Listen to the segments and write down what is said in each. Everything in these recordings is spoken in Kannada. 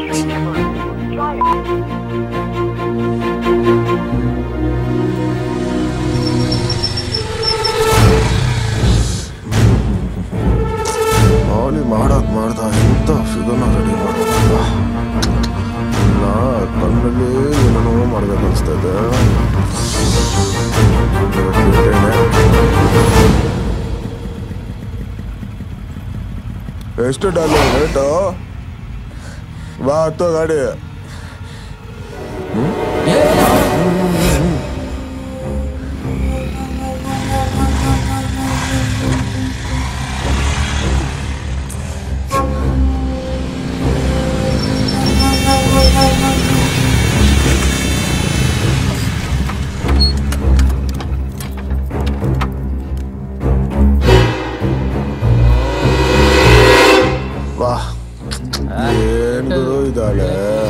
ಅವಲಿ ಮಾಡೋದು ಮಾಡ್ದ ಎಂತ ಫಿಗರ್ನ ರೆಡಿ ಮಾಡೋದಲ್ಲ ನಾ ಕಣ್ಣಲ್ಲಿ ಏನೇನೋ ಮಾಡ್ಬೇಕು ಅನಿಸ್ತಾ ಇದೆ ಎಷ್ಟು ಡಾಲರ್ ರೇಟು ಬಾ ಹತ್ತೋ ಗಾಡಿ ಬಾ ಏನ್ ಗುರು ಇದ್ದಾಳೆ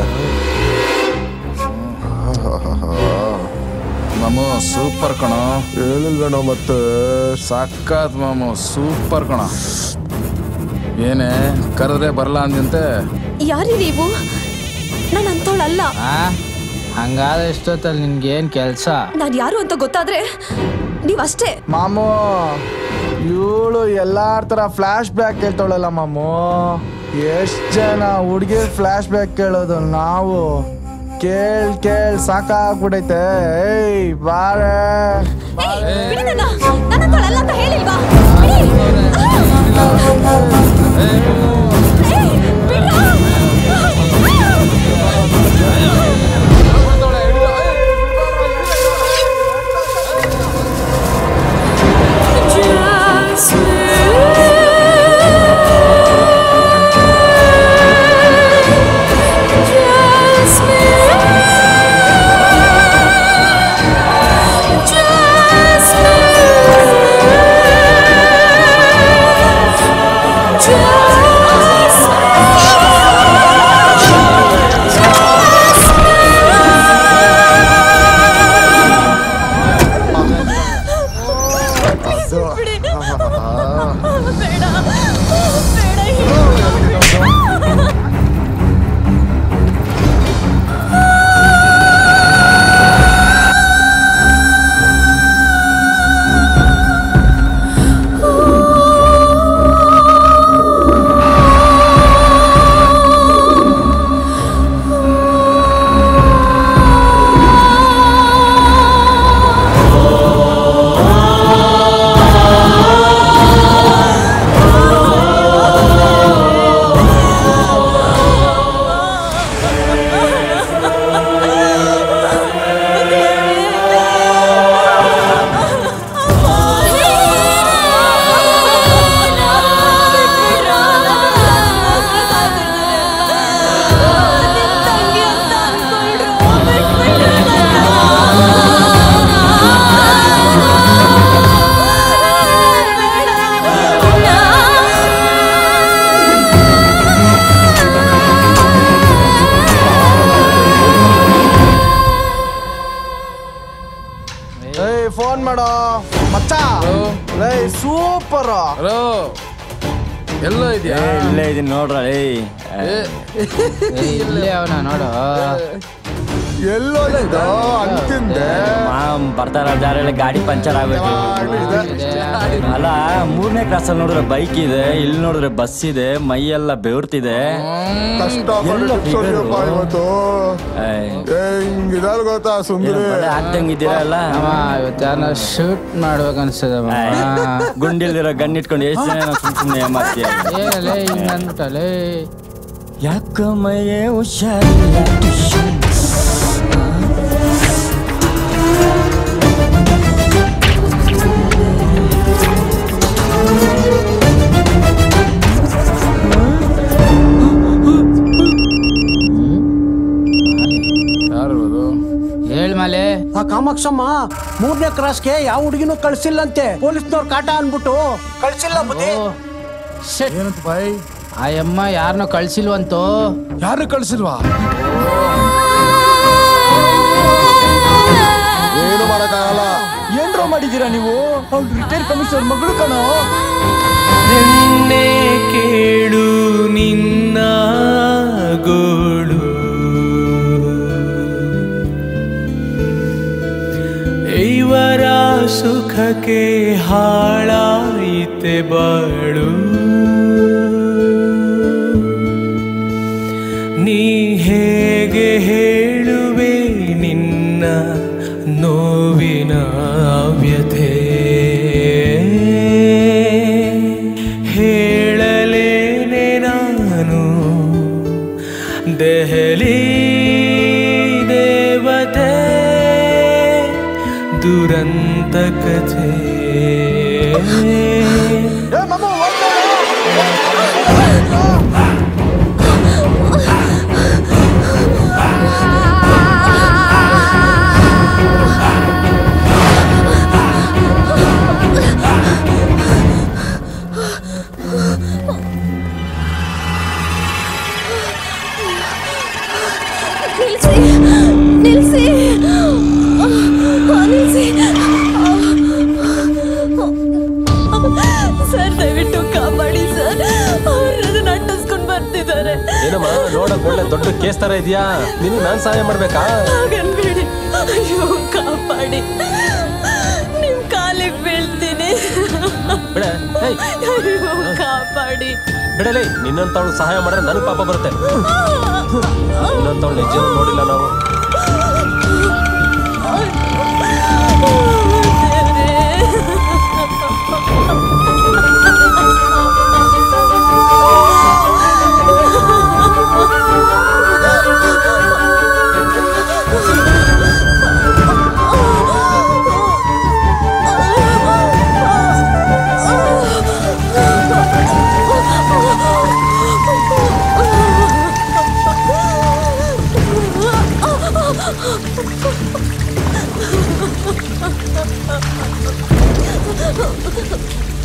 ಮಾಮು ಸೂಪರ್ ಕಣ ಹೇಳಿಲ್ವೇನೋ ಮತ್ತೆ ಸಕ್ಕತ್ ಮಾಮು ಸೂಪರ್ ಕಣ ಏನೇ ಕರೆದ್ರೆ ಬರಲ್ಲ ಅಂದಂತೆ ಯಾರಿ ನೀವು ನಾನು ಅಂತವಳಲ್ಲ ಆ ಹಂಗಾದ ಎಷ್ಟೊತ್ತಲ್ಲಿ ನಿನ್ಗೇನ್ ಕೆಲ್ಸ ನಾನು ಯಾರು ಅಂತ ಗೊತ್ತಾದ್ರೆ ನೀವಷ್ಟೇ ಮಾಮು ಇವಳು ಎಲ್ಲಾರ ತರ ಫ್ಲಾಶ್ ಬ್ಯಾಕ್ ಕೇಳ್ತಾಳಲ್ಲ ಮಾಮು ಎಷ್ಟ್ ಜನ ಹುಡುಗಿರ್ ಫ್ಲಾಶ್ ಬ್ಯಾಕ್ ಕೇಳೋದು ನಾವು ಕೇಳ್ ಕೇಳ್ ಸಾಕಾಗ್ಬಿಡೈತೆ ಏಯ್ ಬಾರೆ ಏಯ್, ಬಿಡಿ ನನ್ನ ನನ್ನಂತವಳಲ್ಲ ಅಂತ ಹೇಳಿಲ್ವಾ ಬಿಡಿ. ಏಯ್, ಬಿಡ್ರಾ? ಅದು ಬಿಡಿ. ಆಹಾ. ಬೇಡ ಬೇಡ ಹೀಗೆ. ಏಯ್ ಫೋನ್ ಮಾಡೋ ಮಚ್ಚ ಲೈ ಸೂಪರ್ ಹಲೋ ಎಲ್ಲೋ ಇದೆಯಾ ಇಲ್ಲೇ ಇದೀನಿ ನೋಡ್ರ ಏಯ್ ಇಲ್ಲೇ ಅವನ ನೋಡು ಎಲ್ಲೋದ ಇದು ಅಂತಿಂದೆ ಮಾಮ್ ಬರ್ತಾರ ಜಾರಲ್ಲಿ ಗಾಡಿ ಪಂಚರ್ ಆಗ್ಬೇಕು ಅಲ್ಲ ಮೂರನೇ ಕ್ಲಾಸಲ್ಲಿ ನೋಡಿದ್ರೆ ಬೈಕ್ ಇದೆ ಇಲ್ಲಿ ನೋಡಿದ್ರೆ ಬಸ್ ಇದೆ ಮೈಯೆಲ್ಲ ಬೆವರ್ತಿದೆ ಕಷ್ಟ ಎಲ್ಲ figure? ಇವತ್ತು ಏಯ್, ಏ ಹಿಂಗಿದಾಲ್ ಗೊತ್ತಾ ಏನು ಸುಂದರಿ ಬಲೆ ಆಗ್ತಂಗಿದ್ದೀರಾ ಅಲ್ಲ ಅಮ್ಮ ಇವತ್ತು ಶೂಟ್ ಮಾಡ್ಬೇಕು ಅನ್ಸ್ತದೆ ಏಯ್, ಗುಂಡಿಲ್ದಿರೋ ಗನ್ ಇಟ್ಕೊಂಡು ಎಷ್ಟು ಜನ ಸುಮ್ ಸುಮ್ಮನೆ ಏಮಾರ್ತೀಯ ಏನಲ್ಲೇ ಹಿಂಗ ಅಂದ್ಬಿಟ್ಟಲ್ಲೇ ಯಾಕ ಮೈಯೇ ಹುಷಾರಿಲ್ಲ ಟಿಶ್ಯೂ. ಯಾರು ಅದು ಹೇಳ್ ಮಲೆ ಆ ಕಾಮಾಕ್ಷಮ್ಮ ಮೂರನೇ ಕ್ರಾಸ್ಗೆ ಯಾವ ಹುಡುಗಿನೂ ಕಳ್ಸಿಲ್ಲಂತೆ ಪೊಲೀಸ್ನವ್ರು ಕಾಟ ಅನ್ಬಿಟ್ಟು ಕಳ್ಸಿಲ್ಲ ಬುದ್ಧಿ ಶಟ್ ಏನಂತ ಬಾಯ್ ಆ ಅಮ್ಮ ಯಾರನ್ನೋ ಕಳ್ಸಿಲ್ವಂತೋ ಯಾರು ಕಳ್ಸಿಲ್ವಾ ಏನು ಮಾಡಕ್ಕಾಗಲ್ಲ ಏನ್ರೋ ಮಾಡಿದೀರಾ ನೀವು ಅವ್ಳು ರಿಟೈರ್ ಕಮಿಷನರ್ ಮಗಳು ಕಣೋ ನಿನ್ನೆ ಕೇಳು ನಿನ್ನ ಗೋಳು ದುಃಖಕ್ಕೆ ಹಾಳಾಯಿತೆ ಬಾಳು ನೀ ಹೇಗೆ ಹೇಳುವೆ ನಿನ್ನ ನೋವಿನ ವ್ಯಥೆ ಹೇಳಲೇನೆ ನಾನು ದೆಹಲಿ ದೇವತೆ ದುರಂತ ಕಥೆ ನಿಲ್ಸಿ ನಿಲ್ಸಿ ನಿಲ್ಸಿ ಸರ್ ದಯವಿಟ್ಟು ಕಾಪಾಡಿ ಸರ್ ಅವ್ರು ಅದನ್ನ ಅಂಟಿಸ್ಕೊಂಡು ಬರ್ತಿದ್ದಾರೆ ಏನಮ್ಮ ನೋಡಕ್ ಒಳ್ಳೆ ದೊಡ್ಡ ಕೇಸ್ ತರ ಇದೆಯಾ ನಿನ್ ನಾನ್ ಸಹಾಯ ಮಾಡ್ಬೇಕಾ ಹಾಗನ್ಬೇಡಿ ಅಯ್ಯೋ ಕಾಪಾಡಿ ನಿಮ್ ಕಾಲಿಗೆ ಬೀಳ್ತೀನಿ ಬಿಡ ಏಯ್ ಅಯ್ಯೋ ಕಾಪಾಡಿ ಬಿಡಲೇ ನಿನ್ನಂತವಳು ಸಹಾಯ ಮಾಡಿದ್ರೆ ನನಗ್ ಪಾಪ ಬರುತ್ತೆ ನಿನ್ನಂತವಳು ನಿಜ ನೋಡಿಲ್ಲ ನಾವು Oh,